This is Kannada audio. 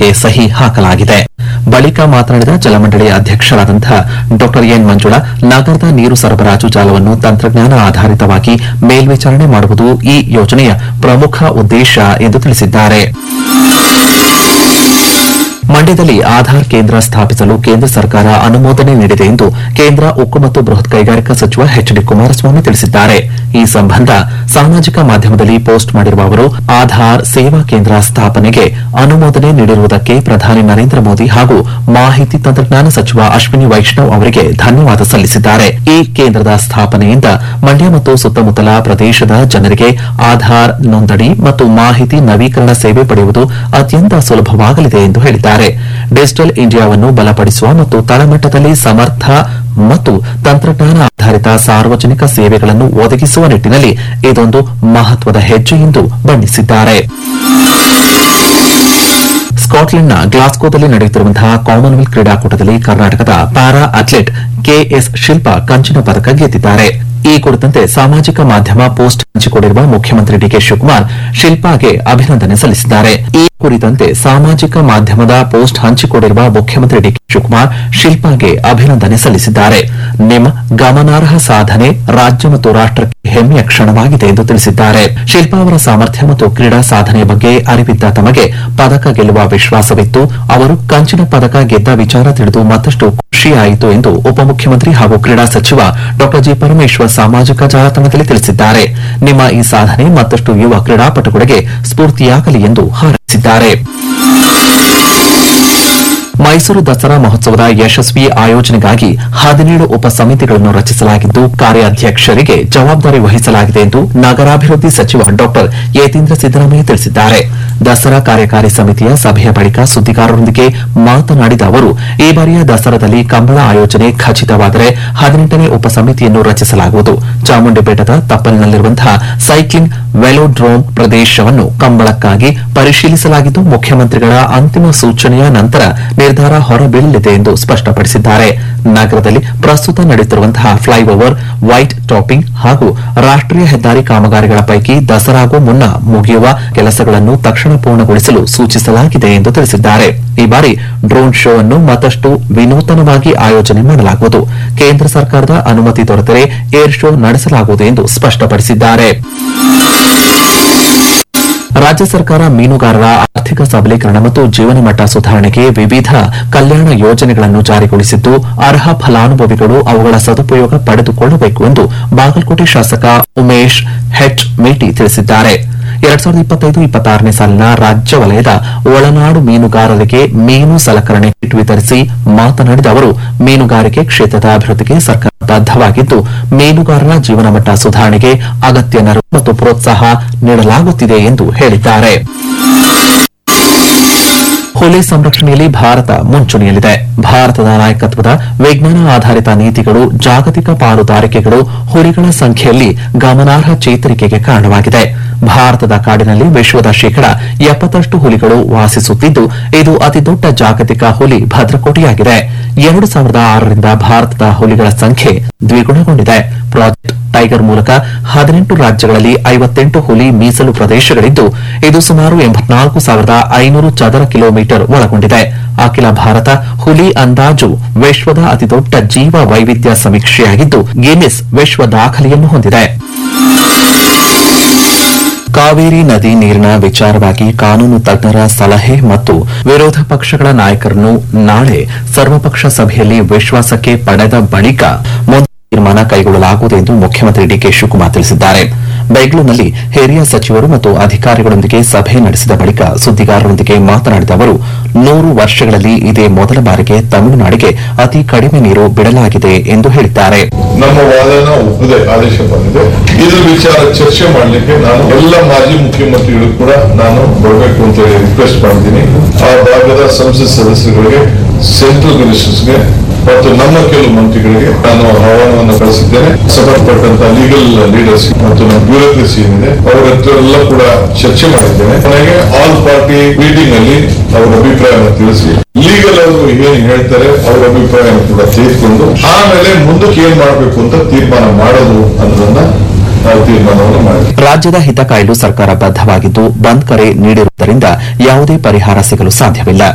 ಒಪ್ಪಂದಕ್ಕೆ ಸಹಿ ಹಾಕಲಾಗಿದೆ ಬಳಿಕ ಮಾತನಾಡಿದ ಜಲಮಂಡಳಿ ಅಧ್ಯಕ್ಷರಾದಂತಹ ಡಾ ಎನ್ ಮಂಜುಳಾ ನಗರದ ನೀರು ಸರಬರಾಜು ಜಾಲವನ್ನು ತಂತ್ರಜ್ಞಾನ ಆಧಾರಿತವಾಗಿ ಮೇಲ್ವಿಚಾರಣೆ ಮಾಡುವುದು ಈ ಯೋಜನೆಯ ಪ್ರಮುಖ ಉದ್ದೇಶ ಎಂದು ತಿಳಿಸಿದ್ದಾರೆ ಮಂಡ್ಯದಲ್ಲಿ ಆಧಾರ್ ಕೇಂದ್ರ ಸ್ಥಾಪಿಸಲು ಕೇಂದ್ರ ಸರ್ಕಾರ ಅನುಮೋದನೆ ನೀಡಿದೆ ಎಂದು ಕೇಂದ್ರ ಉಕ್ಕು ಮತ್ತು ಬೃಹತ್ ಕೈಗಾರಿಕಾ ಸಚಿವ ಎಚ್ ಡಿ ಕುಮಾರಸ್ವಾಮಿ ತಿಳಿಸಿದ್ದಾರೆ ಈ ಸಂಬಂಧ ಸಾಮಾಜಿಕ ಮಾಧ್ಯಮದಲ್ಲಿ ಪೋಸ್ಟ್ ಮಾಡಿರುವ ಅವರು ಆಧಾರ್ ಸೇವಾ ಕೇಂದ್ರ ಸ್ಥಾಪನೆಗೆ ಅನುಮೋದನೆ ನೀಡಿರುವುದಕ್ಕೆ ಪ್ರಧಾನಿ ನರೇಂದ್ರ ಮೋದಿ ಹಾಗೂ ಮಾಹಿತಿ ತಂತ್ರಜ್ಞಾನ ಸಚಿವ ಅಶ್ವಿನಿ ವೈಷ್ಣವ್ ಅವರಿಗೆ ಧನ್ಯವಾದ ಸಲ್ಲಿಸಿದ್ದಾರೆ ಈ ಕೇಂದ್ರದ ಸ್ಥಾಪನೆಯಿಂದ ಮಂಡ್ಯ ಮತ್ತು ಸುತ್ತಮುತ್ತಲ ಪ್ರದೇಶದ ಜನರಿಗೆ ಆಧಾರ್ ನೋಂದಣಿ ಮತ್ತು ಮಾಹಿತಿ ನವೀಕರಣ ಸೇವೆ ಪಡೆಯುವುದು ಅತ್ಯಂತ ಸುಲಭವಾಗಲಿದೆ ಎಂದು ಹೇಳಿದ್ದಾರೆ ಡಿಜಿಟಲ್ ಇಂಡಿಯಾವನ್ನು ಬಲಪಡಿಸುವ ಮತ್ತು ತಳಮಟ್ಟದಲ್ಲಿ ಸಮರ್ಥ ಮತ್ತು ತಂತ್ರಜ್ಞಾನ ಆಧಾರಿತ ಸಾರ್ವಜನಿಕ ಸೇವೆಗಳನ್ನು ಒದಗಿಸುವ ನಿಟ್ಟಿನಲ್ಲಿ ಇದೊಂದು ಮಹತ್ವದ ಹೆಜ್ಜೆ ಎಂದು ಬಣ್ಣಿಸಿದ್ದಾರೆ ಸ್ಕಾಟ್ಲೆಂಡ್ನ ಗ್ಲಾಸ್ಕೋದಲ್ಲಿ ನಡೆಯುತ್ತಿರುವಂತಹ ಕಾಮನ್ವೆಲ್ತ್ ಕ್ರೀಡಾಕೂಟದಲ್ಲಿ ಕರ್ನಾಟಕದ ಪ್ಯಾರಾ ಅಥ್ಲೆಟ್ ಕೆಎಸ್ ಶಿಲ್ಪಾ ಕಂಚಿನ ಪದಕ ಗೆದ್ದಿದ್ದಾರೆ ಈ ಕುರಿತಂತೆ ಸಾಮಾಜಿಕ ಮಾಧ್ಯಮ ಪೋಸ್ಟ್ ಹಂಚಿಕೊಂಡಿರುವ ಮುಖ್ಯಮಂತ್ರಿ ಡಿಕೆ ಶಿವಕುಮಾರ್ ಶಿಲ್ಪಾಗೆ ಅಭಿನಂದನೆ ಸಲ್ಲಿಸಿದ್ದಾರೆ ಈ ಕುರಿತಂತೆ ಸಾಮಾಜಿಕ ಮಾಧ್ಯಮದ ಪೋಸ್ಟ್ ಹಂಚಿಕೊಂಡಿರುವ ಮುಖ್ಯಮಂತ್ರಿ ಡಿಕೆ ಶಿವಕುಮಾರ್ ಶಿಲ್ಪಾಗೆ ಅಭಿನಂದನೆ ಸಲ್ಲಿಸಿದ್ದಾರೆ ನಿಮ್ಮ ಗಮನಾರ್ಹ ಸಾಧನೆ ರಾಜ್ಯ ಮತ್ತು ರಾಷ್ಟಕ್ಕೆ ಹೆಮ್ಮೆಯ ಕ್ಷಣವಾಗಿದೆ ಎಂದು ತಿಳಿಸಿದ್ದಾರೆ ಶಿಲ್ಪಾ ಅವರ ಸಾಮರ್ಥ್ಯ ಮತ್ತು ಕ್ರೀಡಾ ಸಾಧನೆಯ ಬಗ್ಗೆ ಅರಿವಿದ್ದ ತಮಗೆ ಪದಕ ಗೆಲ್ಲುವ ವಿಶ್ವಾಸವಿತ್ತು ಅವರು ಕಂಚಿನ ಪದಕ ಗೆದ್ದ ವಿಚಾರ ತಿಳಿದು ಮತ್ತಷ್ಟು ಖುಷಿಯಾಯಿತು ಎಂದು ಉಪಮುಖ್ಯಮಂತ್ರಿ ಹಾಗೂ ಕ್ರೀಡಾ ಸಚಿವ ಡಾ ಜಿ ಪರಮೇಶ್ವರ್ ಸಾಮಾಜಿಕ ಜಾಲತಾಣದಲ್ಲಿ ತಿಳಿಸಿದ್ದಾರೆ ನಿಮ್ಮ ಈ ಸಾಧನೆ ಮತ್ತಷ್ಟು ಯುವ ಕ್ರೀಡಾಪಟುಗಳಿಗೆ ಸ್ಫೂರ್ತಿಯಾಗಲಿ ಎಂದು ಹಾರೈಸಿದ್ದಾರೆ ಮೈಸೂರು ದಸರಾ ಮಹೋತ್ಸವದ ಯಶಸ್ವಿ ಆಯೋಜನೆಗಾಗಿ ಹದಿನೇಳು ಉಪಸಮಿತಿಗಳನ್ನು ರಚಿಸಲಾಗಿದ್ದು ಕಾರ್ಯಾಧ್ಯಕ್ಷರಿಗೆ ಜವಾಬ್ದಾರಿ ವಹಿಸಲಾಗಿದೆ ಎಂದು ನಗರಾಭಿವೃದ್ಧಿ ಸಚಿವ ಡಾ ಯತೀಂದ್ರ ಸಿದ್ದರಾಮಯ್ಯ ತಿಳಿಸಿದ್ದಾರೆ ದಸರಾ ಕಾರ್ಯಕಾರಿ ಸಮಿತಿಯ ಸಭೆಯ ಬಳಿಕ ಸುದ್ದಿಗಾರರೊಂದಿಗೆ ಮಾತನಾಡಿದ ಅವರು ಈ ಬಾರಿಯ ದಸರಾದಲ್ಲಿ ಕಂಬಳ ಆಯೋಜನೆ ಖಚಿತವಾದರೆ ಹದಿನೆಂಟನೇ ಉಪಸಮಿತಿಯನ್ನು ರಚಿಸಲಾಗುವುದು ಚಾಮುಂಡಿ ಬೆಟ್ಟದ ತಪ್ಪಲಿನಲ್ಲಿರುವಂತಹ ಸೈಕ್ಲಿಂಗ್ ವೆಲೋಡ್ರೋಮ್ ಪ್ರದೇಶವನ್ನು ಕಂಬಳಕ್ಕಾಗಿ ಪರಿಶೀಲಿಸಲಾಗಿದ್ದು ಮುಖ್ಯಮಂತ್ರಿಗಳ ಅಂತಿಮ ಸೂಚನೆಯ ನಂತರ ನಿರ್ಧಾರ ಹೊರಬೀಳಲಿದೆ ಎಂದು ಸ್ಪಷ್ಟಪಡಿಸಿದ್ದಾರೆ ನಗರದಲ್ಲಿ ಪ್ರಸ್ತುತ ನಡೆಯುತ್ತಿರುವಂತಹ ಫ್ಲೈಓವರ್ ವೈಟ್ ಟಾಪಿಂಗ್ ಹಾಗೂ ರಾಷ್ಟೀಯ ಹೆದ್ದಾರಿ ಕಾಮಗಾರಿಗಳ ಪೈಕಿ ದಸರಾಗೂ ಮುನ್ನ ಮುಗಿಯುವ ಕೆಲಸಗಳನ್ನು ತಕ್ಷಣ ಪೂರ್ಣಗೊಳಿಸಲು ಸೂಚಿಸಲಾಗಿದೆ ಎಂದು ತಿಳಿಸಿದ್ದಾರೆ ಈ ಬಾರಿ ಡ್ರೋನ್ ಶೋ ಅನ್ನು ಮತ್ತಷ್ಟು ವಿನೂತನವಾಗಿ ಆಯೋಜನೆ ಮಾಡಲಾಗುವುದು ಕೇಂದ್ರ ಸರ್ಕಾರದ ಅನುಮತಿ ದೊರೆತರೆ ಏರ್ ಶೋ ನಡೆಸಲಾಗುವುದು ಎಂದು ಸ್ಪಷ್ಟಪಡಿಸಿದ್ದಾರೆ ರಾಜ್ಯ ಸರ್ಕಾರ ಮೀನುಗಾರರ ಆರ್ಥಿಕ ಸಬಲೀಕರಣ ಮತ್ತು ಜೀವನ ಮಟ್ಟ ಸುಧಾರಣೆಗೆ ವಿವಿಧ ಕಲ್ಯಾಣ ಯೋಜನೆಗಳನ್ನು ಜಾರಿಗೊಳಿಸಿದ್ದು ಅರ್ಹ ಫಲಾನುಭವಿಗಳು ಅವುಗಳ ಸದುಪಯೋಗ ಪಡೆದುಕೊಳ್ಳಬೇಕು ಎಂದು ಬಾಗಲಕೋಟೆ ಶಾಸಕ ಉಮೇಶ್ ಹೆಚ್ ಮೇಟಿ ತಿಳಿಸಿದ್ದಾರೆ ಎರಡ್ ಸಾವಿರದ ಇಪ್ಪತ್ತೈದು ಇಪ್ಪತ್ತಾರನೇ ಸಾಲಿನ ರಾಜ್ಯ ವಲಯದ ಒಳನಾಡು ಮೀನುಗಾರರಿಗೆ ಮೀನು ಸಲಕರಣೆ ಕಿಟ್ ವಿತರಿಸಿ ಮಾತನಾಡಿದ ಅವರು ಮೀನುಗಾರಿಕೆ ಕ್ಷೇತ್ರದ ಅಭಿವೃದ್ಧಿಗೆ ಸರ್ಕಾರ ಬದ್ದವಾಗಿದ್ದು ಮೀನುಗಾರರ ಜೀವನ ಮಟ್ಟ ಸುಧಾರಣೆಗೆ ಅಗತ್ಯ ನೆರವು ಮತ್ತು ಪ್ರೋತ್ಸಾಹ ನೀಡಲಾಗುತ್ತಿದೆ ಎಂದು ಹೇಳಿದ್ದಾರೆ ಹುಲಿ ಸಂರಕ್ಷಣೆಯಲ್ಲಿ ಭಾರತ ಮುಂಚೂಣಿಯಲ್ಲಿದೆ ಭಾರತದ ನಾಯಕತ್ವದ ವಿಜ್ಞಾನ ಆಧಾರಿತ ನೀತಿಗಳು ಜಾಗತಿಕ ಪಾಲುದಾರಿಕೆಗಳು ಹುಲಿಗಳ ಸಂಖ್ಯೆಯಲ್ಲಿ ಗಮನಾರ್ಹ ಚೇತರಿಕೆಗೆ ಕಾರಣವಾಗಿದೆ ಭಾರತದ ಕಾಡಿನಲ್ಲಿ ವಿಶ್ವದ ಶೇಕಡ ಎಪ್ಪತ್ತರಷ್ಟು ಹುಲಿಗಳು ವಾಸಿಸುತ್ತಿದ್ದು ಇದು ಅತಿದೊಡ್ಡ ಜಾಗತಿಕ ಹುಲಿ ಭದ್ರಕೋಟೆಯಾಗಿದೆ ಎರಡು ಸಾವಿರದ ಆರರಿಂದ ಭಾರತದ ಹುಲಿಗಳ ಸಂಖ್ಯೆ ದ್ವಿಗುಣಗೊಂಡಿದೆ ಪ್ರಾಜೆಕ್ಟ್ ಟೈಗರ್ ಮೂಲಕ ಹದಿನೆಂಟು ರಾಜ್ಯಗಳಲ್ಲಿ ಐವತ್ತೆಂಟು ಹುಲಿ ಮೀಸಲು ಪ್ರದೇಶಗಳಿದ್ದು ಇದು ಸುಮಾರು ಎಂಬತ್ನಾಲ್ಕು ಸಾವಿರದ ಐನೂರು ಚದರ ಕಿಲೋಮೀಟರ್ ಒಳಗೊಂಡಿದೆ ಅಖಿಲ ಭಾರತ ಹುಲಿ ಅಂದಾಜು ವಿಶ್ವದ ಅತಿದೊಡ್ಡ ಜೀವ ವೈವಿಧ್ಯ ಸಮೀಕ್ಷೆಯಾಗಿದ್ದು ಗಿನ್ನಿಸ್ ವಿಶ್ವ ದಾಖಲೆಯನ್ನು ಹೊಂದಿದೆ ಕಾವೇರಿ ನದಿ ನೀರಿನ ವಿಚಾರವಾಗಿ ಕಾನೂನು ತಜ್ಞರ ಸಲಹೆ ಮತ್ತು ವಿರೋಧ ಪಕ್ಷಗಳ ನಾಯಕರನ್ನು ನಾಳೆ ಸರ್ವಪಕ್ಷ ಸಭೆಯಲ್ಲಿ ವಿಶ್ವಾಸಕ್ಕೆ ಪಡೆದ ಬಳಿಕ ಮುಂದಿನ ತೀರ್ಮಾನ ಕೈಗೊಳ್ಳಲಾಗುವುದು ಎಂದು ಮುಖ್ಯಮಂತ್ರಿ ಡಿಕೆ ಶಿವಕುಮಾರ್ ತಿಳಿಸಿದ್ದಾರೆ ಬೆಂಗಳೂರಿನಲ್ಲಿ ಹಿರಿಯ ಸಚಿವರು ಮತ್ತು ಅಧಿಕಾರಿಗಳೊಂದಿಗೆ ಸಭೆ ನಡೆಸಿದ ಬಳಿಕ ಸುದ್ದಿಗಾರರೊಂದಿಗೆ ಮಾತನಾಡಿದ ಅವರು ನೂರು ವರ್ಷಗಳಲ್ಲಿ ಇದೇ ಮೊದಲ ಬಾರಿಗೆ ತಮಿಳುನಾಡಿಗೆ ಅತಿ ಕಡಿಮೆ ನೀರು ಬಿಡಲಾಗಿದೆ ಎಂದು ಹೇಳಿದ್ದಾರೆ ನಮ್ಮ ವಾದನ ಒಪ್ಪದೆ ಆದೇಶ ಬಂದಿದೆ ಇದ್ರ ವಿಚಾರ ಚರ್ಚೆ ಮಾಡಲಿಕ್ಕೆ ನಾನು ಎಲ್ಲ ಮಾಜಿ ಮುಖ್ಯಮಂತ್ರಿಗಳು ಕೂಡ ನಾನು ಬರಬೇಕು ಅಂತ ಹೇಳಿ ರಿಕ್ವೆಸ್ಟ್ ಮಾಡಿದ್ದೀನಿ ಆ ಭಾಗದ ಸಂಸತ್ ಸದಸ್ಯರುಗಳಿಗೆ ಸೆಂಟ್ರಲ್ ಮಿನಿಸ್ಟರ್ಸ್ಗೆ ಮತ್ತು ನಮ್ಮ ಕೆಲವು ಮಂತ್ರಿಗಳಿಗೆ ನಾನು ಆಹ್ವಾನವನ್ನು ಕಳಿಸಿದ್ದೇನೆ ಸಂಬಂಧಪಟ್ಟಂತ ಲೀಗಲ್ ಲೀಡರ್ಸ್ ಮತ್ತು ನಮ್ಮ ಬ್ಯೂರೋಕ್ರಸಿ ಏನಿದೆ ಅವರ ಹತ್ರ ಎಲ್ಲ ಕೂಡ ಚರ್ಚೆ ಮಾಡಿದ್ದೇನೆ ಕೊನೆಗೆ ಆಲ್ ಪಾರ್ಟಿ ಮೀಟಿಂಗ್ ಅಲ್ಲಿ ಅವರ ಅಭಿಪ್ರಾಯವನ್ನು ತಿಳಿಸಿ ಲೀಗಲ್ ಅವರು ಏನ್ ಹೇಳ್ತಾರೆ ಅವರ ಅಭಿಪ್ರಾಯವನ್ನು ಕೂಡ ತೆಗೆದುಕೊಂಡು ಆಮೇಲೆ ಮುಂದಕ್ಕೆ ಏನ್ ಮಾಡಬೇಕು ಅಂತ ತೀರ್ಮಾನ ಮಾಡೋದು ಅನ್ನೋದನ್ನ ನಾವು ತೀರ್ಮಾನವನ್ನು ಮಾಡಿದ್ವಿ ರಾಜ್ಯದ ಹಿತ ಕಾಯಲು ಸರ್ಕಾರ ಬದ್ದವಾಗಿದ್ದು ಬಂದ್ ಕರೆ ನೀಡಿರುವುದರಿಂದ ಯಾವುದೇ ಪರಿಹಾರ ಸಿಗಲು ಸಾಧ್ಯವಿಲ್ಲ